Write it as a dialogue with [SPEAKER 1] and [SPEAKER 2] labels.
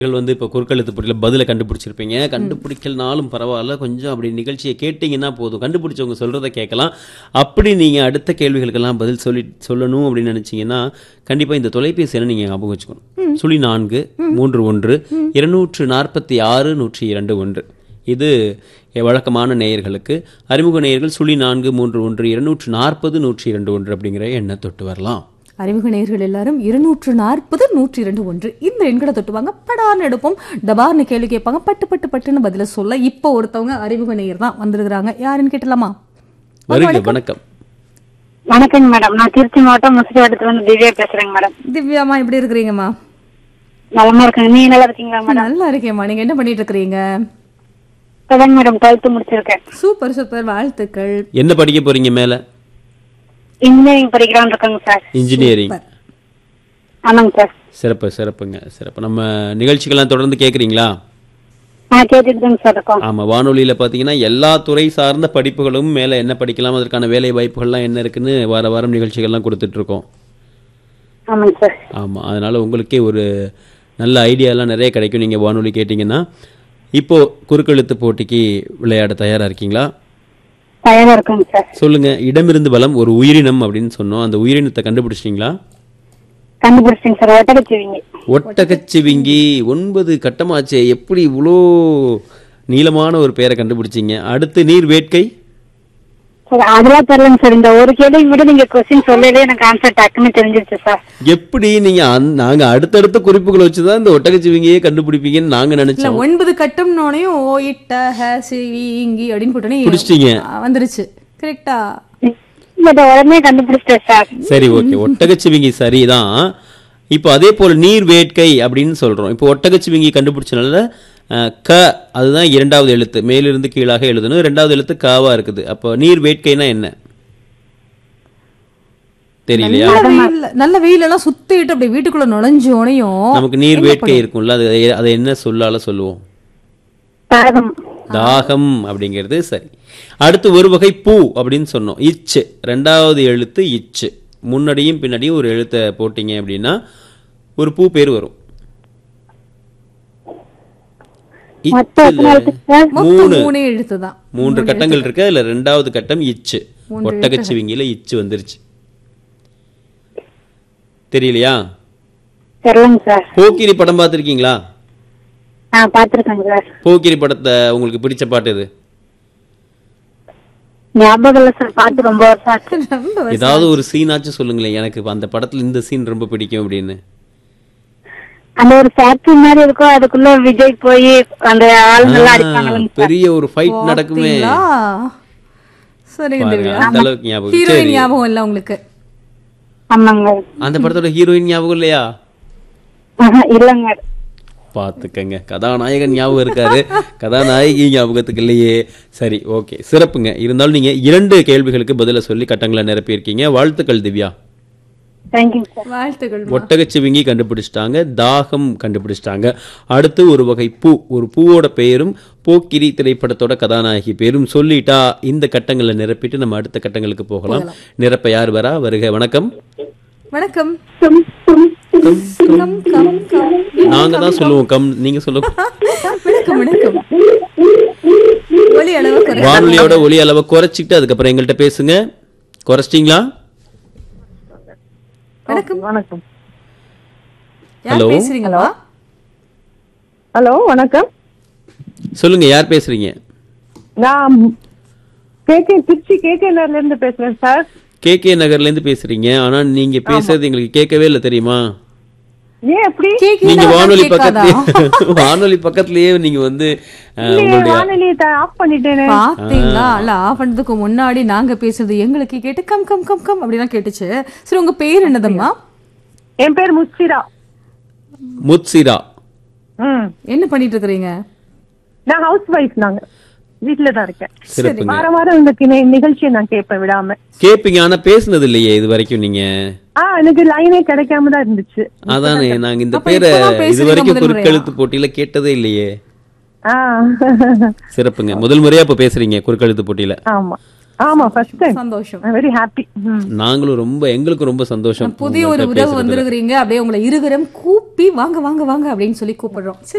[SPEAKER 1] நீங்கள் வந்து இப்போ குறுக்கெழுத்து போட்டியில் பதிலை கண்டுபிடிச்சிருப்பீங்க கண்டுபிடிக்கலனாலும் பரவாயில்ல கொஞ்சம் அப்படி நிகழ்ச்சியை கேட்டிங்கன்னா போதும் கண்டுபிடிச்சவங்க சொல்கிறத கேட்கலாம் அப்படி நீங்கள் அடுத்த கேள்விகளுக்கெல்லாம் பதில் சொல்லி சொல்லணும் அப்படின்னு நினச்சிங்கன்னா கண்டிப்பாக இந்த தொலைபேசி எண்ணை நீங்கள் ஞாபகம் வச்சுக்கணும் சுழி நான்கு மூன்று ஒன்று இருநூற்று நாற்பத்தி ஆறு நூற்றி இரண்டு ஒன்று இது வழக்கமான நேயர்களுக்கு அறிமுக நேயர்கள் சுழி நான்கு மூன்று ஒன்று இருநூற்று நாற்பது நூற்றி இரண்டு ஒன்று அப்படிங்கிற எண்ணை தொட்டு வரலாம்
[SPEAKER 2] அறிமுக நேயர்கள் எல்லாரும் இருநூற்று நாற்பது நூற்றி இரண்டு ஒன்று இந்த எண்களை தொட்டுவாங்க படார்னு எடுப்போம் டபார்னு கேள்வி கேட்பாங்க பட்டு பட்டு பட்டுன்னு பதில சொல்ல இப்போ ஒருத்தவங்க அறிமுக நேயர் தான் வந்திருக்கிறாங்க யாருன்னு கேட்டலாமா
[SPEAKER 1] வருக வணக்கம்
[SPEAKER 3] வணக்கங்க மேடம் நான் திருச்சி மாவட்டம் முசிறிவட்டத்துல இருந்து திவ்யா பேசுறேங்க மேடம்
[SPEAKER 2] திவ்யாமா எப்படி இருக்கிறீங்கம்மா
[SPEAKER 3] நலமா இருக்கேங்க நீங்க நல்லா இருக்கீங்களா மேடம்
[SPEAKER 2] நல்லா இருக்கேம்மா நீங்க என்ன பண்ணிட்டு இருக்கிறீங்க
[SPEAKER 3] இப்பதாங்க மேடம் டுவெல்த் முடிச்சிருக்கேன்
[SPEAKER 2] சூப்பர் சூப்பர் வாழ்த்துக்கள்
[SPEAKER 1] என்ன படிக்க போறீங்க மேலே
[SPEAKER 3] இன்ஜினியரிங் படிக்கலாம்னு இருக்கேங்க சார்
[SPEAKER 1] இன்ஜினியரிங்
[SPEAKER 3] ஆமாங்க சார்
[SPEAKER 1] சிறப்பு சிறப்புங்க சிறப்பு நம்ம நிகழ்ச்சிகள்லாம் தொடர்ந்து கேட்குறீங்களா
[SPEAKER 3] நான் கேட்டுட்டு தாங்க சார் இருக்கோம்
[SPEAKER 1] ஆமாம் வானொலியில் பார்த்தீங்கன்னா எல்லா துறை சார்ந்த படிப்புகளும் மேலே என்ன படிக்கலாம் அதற்கான வேலை வாய்ப்புகள்லாம் என்ன இருக்குன்னு வார வாரம் நிகழ்ச்சிகள்லாம் கொடுத்துட்ருக்கோம்
[SPEAKER 3] ஆமாங்க சார்
[SPEAKER 1] ஆமாம் அதனால் உங்களுக்கே ஒரு நல்ல ஐடியாலாம் நிறைய கிடைக்கும் நீங்கள் வானொலி கேட்டிங்கன்னா இப்போது குறுக்கெழுத்து போட்டிக்கு விளையாட தயாராக இருக்கீங்களா
[SPEAKER 3] தயாரா இருக்குங்க சார்
[SPEAKER 1] சொல்லுங்கள் இடமிருந்து பலம் ஒரு உயிரினம் அப்படின்னு சொன்னோம் அந்த உயிரினத்தை கண்டுபிடிச்சிட்டிங்களா
[SPEAKER 3] கண்டுபிடிச்சிங்க சார் ஒட்டகச்சிவிங்க
[SPEAKER 1] ஒட்டகச்சிவிங்கி ஒன்பது கட்டமாச்சே எப்படி இவ்வளோ நீளமான ஒரு பேரை கண்டுபிடிச்சிங்க அடுத்து நீர் வேட்கை
[SPEAKER 3] சார் அதெல்லாம் தெரியலங்க சார் இந்த ஒரு கேள்வி மட்டும் நீங்க கொஸ்டின் சொல்லலே எனக்கு ஆன்சர் டக்குன்னு தெரிஞ்சிருச்சு சார்
[SPEAKER 1] எப்படி நீங்க அந்த- நாங்க அடுத்தடுத்த குறிப்புகளை வச்சுதான் இந்த ஒட்டகச்சிவிங்கியே கண்டுபிடிப்பீங்கன்னு நாங்க
[SPEAKER 2] இல்ல
[SPEAKER 1] நினைச்சோம்
[SPEAKER 2] ஒன்பது கட்டம்னோனையும் ஓ இட்ட ஹ சி வி, இங்கி அப்படின்னு போட்டோன்னே
[SPEAKER 1] பிடிச்சிட்டீங்க.
[SPEAKER 2] ஆ, வந்துருச்சு கரெக்டா
[SPEAKER 3] பட் உடனே கண்டுபிடிச்சிட்டேன் சார்
[SPEAKER 1] சரி ஓகே ஒட்டகச்சிவிங்கி சரிதான் இப்போ அதே போல் நீர் வேட்கை அப்படின்னு சொல்றோம் இப்போ ஒட்டகச்சிவிங்கி கண்டுபிடிச்சனால அஹ், க அதுதான் இரண்டாவது எழுத்து மேலிருந்து கீழாக எழுதணும் ரெண்டாவது எழுத்து காவா இருக்குது அப்போ நீர் வேட்கைனா என்ன தெரியலையா
[SPEAKER 2] நல்ல வெயில் நல்ல வெயில் எல்லாம் சுத்திட்டு அப்படி வீட்டுக்குள்ள நுழைஞ்சோனையும்
[SPEAKER 1] நமக்கு நீர் வேட்கை இருக்கும்ல அது அதை என்ன சொல்லால சொல்லுவோம்
[SPEAKER 3] தாகம்
[SPEAKER 1] தாகம் அப்படிங்கிறது சரி அடுத்து ஒரு வகை பூ அப்படின்னு சொன்னோம் இச்சு ரெண்டாவது எழுத்து இச்சு முன்னாடியும் பின்னாடியும் ஒரு எழுத்தை போட்டீங்க அப்படின்னா ஒரு பூ பேர் வரும்
[SPEAKER 3] மொத்தம் எத்தனை
[SPEAKER 1] இச்சுல
[SPEAKER 3] எழுத்துக்கு சார்
[SPEAKER 2] மொத்தம்
[SPEAKER 1] மூணு
[SPEAKER 2] மூணே எழுத்து தான்
[SPEAKER 1] மூன்று கட்டங்கள் இருக்கு அதுல ரெண்டாவது கட்டம் இச்சு ஒட்டகச்சிவிங்கில இச்சு வந்துருச்சு தெரியலையா
[SPEAKER 3] தெரியலங்க சார்
[SPEAKER 1] போக்கிரி படம் பார்த்திருக்கீங்களா
[SPEAKER 3] நான் பாத்திருக்கேங்க சார்
[SPEAKER 1] போக்கிரி படத்தை உங்களுக்கு பிடிச்ச பாட்டு எது
[SPEAKER 3] ஞாபகம் இல்ல சார் பார்த்து ரொம்ப வருஷம் ஆச்சு
[SPEAKER 2] ரொம்ப
[SPEAKER 1] ஏதாவது ஒரு சீனாச்சும் சொல்லுங்களேன் எனக்கு இப்ப அந்த படத்துல இந்த சீன் ரொம்ப பிடிக்கும் அப்படின்னு
[SPEAKER 3] அந்த ஒரு ஃபேக்டரி மாதிரி இருக்கும் அதுக்குள்ள விஜய் போய் அந்த ஆளுங்கெல்லாம்
[SPEAKER 1] ஆ,
[SPEAKER 3] அடிப்பாங்க
[SPEAKER 1] பெரிய ஒரு ஃபைட் நடக்குமே
[SPEAKER 2] பாத்தீங்களா? சரிங்க
[SPEAKER 1] பாருங்க,
[SPEAKER 2] திவ்யா
[SPEAKER 1] அந்த அளவுக்கு ஞாபகம்
[SPEAKER 2] ஹீரோயின்
[SPEAKER 1] சரி
[SPEAKER 2] ஞாபகம் இல்ல உங்களுக்கு
[SPEAKER 3] ஆமாங்க
[SPEAKER 1] அந்த படத்தோட ஹீரோயின் ஞாபகம் இல்லையா
[SPEAKER 3] ஆஹா, இல்லங்க
[SPEAKER 1] பாத்துக்கங்க கதாநாயகன் ஞாபகம் இருக்காரு கதாநாயகி ஞாபகத்துக்கு இல்லையே சரி ஓகே சிறப்புங்க இருந்தாலும் நீங்க இரண்டு கேள்விகளுக்கு பதில சொல்லி கட்டங்களை நிரப்பியிருக்கீங்க வாழ்த்துக்கள் திவ்யா
[SPEAKER 3] தேங்க்யூ சார்
[SPEAKER 2] வாழ்த்துக்கள்
[SPEAKER 1] ஒட்டகச்சிவிங்கி கண்டுபிடிச்சிட்டாங்க தாகம் கண்டுபிடிச்சிட்டாங்க அடுத்து ஒரு வகை பூ ஒரு பூவோட பெயரும் போக்கிரி திரைப்படத்தோட கதாநாயகி பேரும் சொல்லிட்டா இந்த கட்டங்களை நிரப்பிட்டு நம்ம அடுத்த கட்டங்களுக்கு போகலாம் நிரப்ப யார் வரா வருக வணக்கம்
[SPEAKER 2] வணக்கம்
[SPEAKER 3] தும், தும், தும்.
[SPEAKER 2] கம் கம் கம்
[SPEAKER 1] நாங்க தான் சொல்லுவோம் கம் நீங்க சொல்லுங்க
[SPEAKER 2] வணக்கம் வணக்கம் ஒலி அளவு குறை
[SPEAKER 1] வானொலியோட ஒலி அளவை குறைச்சிக்கிட்டு அதுக்கப்புறம் எங்கள்கிட்ட பேசுங்க குறைச்சிட்டீங்களா
[SPEAKER 2] வணக்கம்
[SPEAKER 4] வணக்கம்
[SPEAKER 2] யார்
[SPEAKER 1] Hello.
[SPEAKER 2] பேசுறீங்களா
[SPEAKER 4] ஹலோ வணக்கம்
[SPEAKER 1] சொல்லுங்க யார் பேசுறீங்க
[SPEAKER 4] நான் கேகே திருச்சி கேகே நகர்ல இருந்து பேசுறேன் சார்
[SPEAKER 1] கே கே நகர்ல இருந்து பேசுறீங்க ஆனா நீங்க பேசுறது எங்களுக்கு கேட்கவே இல்லை தெரியுமா
[SPEAKER 4] ஏன் எப்படி
[SPEAKER 1] நீங்க
[SPEAKER 2] கேக்குதா
[SPEAKER 1] வானொலி
[SPEAKER 2] கேட்காதா?
[SPEAKER 1] பக்கத்துலயே வானொலி பக்கத்துலயே நீங்க வந்து அஹ்,
[SPEAKER 4] இல்லையே,
[SPEAKER 1] உங்களுடைய
[SPEAKER 4] வானொலியை ஆஃப் பண்ணிட்டேனே
[SPEAKER 2] பாத்தீங்களா இல்ல ஆஃப் பண்ணதுக்கு முன்னாடி நாங்க பேசுறது எங்களுக்கு கேட்டு கம் கம் கம் கம் அப்படிலாம் கேட்டுச்சு சரி உங்க பேர் என்னதம்மா
[SPEAKER 4] என் பேர் முஸ்திரா
[SPEAKER 1] முத்சிரா
[SPEAKER 4] ம்
[SPEAKER 2] என்ன பண்ணிட்டு இருக்கிறீங்க
[SPEAKER 4] நான் ஹவுஸ் ஒய்ஃப் நாங்க வீட்டுல தான் இருக்கேன்
[SPEAKER 1] சிறப்புங்க
[SPEAKER 4] வாரம் வாரம் இந்த கிணை- நிகழ்ச்சியை நான் கேட்பேன் விடாம
[SPEAKER 1] கேப்பீங்க ஆனா பேசுனது இல்லையே இது வரைக்கும் நீங்க
[SPEAKER 4] ஆ எனக்கு லைனே கிடைக்காம தான் இருந்துச்சு
[SPEAKER 1] அதானே நாங்க இந்த
[SPEAKER 2] அப்ப
[SPEAKER 1] பேரை
[SPEAKER 2] இப்பதான் பேசுறீங்க
[SPEAKER 1] இது வரைக்கும்
[SPEAKER 2] முதல் முறையா?
[SPEAKER 1] குறுக்கெழுத்து போட்டியில கேட்டதே இல்லையே
[SPEAKER 4] ஆ
[SPEAKER 1] சிறப்புங்க முதல் முறையா இப்ப பேசுறீங்க குறுக்கெழுத்து போட்டியில
[SPEAKER 4] ஆமா ஆமா ஃபர்ஸ்ட் டைம்
[SPEAKER 2] சந்தோஷம்
[SPEAKER 4] வெரி ஹாப்பி
[SPEAKER 1] நாங்களும் ரொம்ப எங்களுக்கும் ரொம்ப சந்தோஷம்
[SPEAKER 2] புதிய ஒரு
[SPEAKER 1] உங்கள்ட்ட
[SPEAKER 2] உறவு
[SPEAKER 1] பேசுறதுல.
[SPEAKER 2] வந்திருக்கிறீங்க அப்படியே உங்களை இருகரம் கூப்பி வாங்க வாங்க வாங்க அப்படின்னு சொல்லி கூப்பிடுறோம் சரி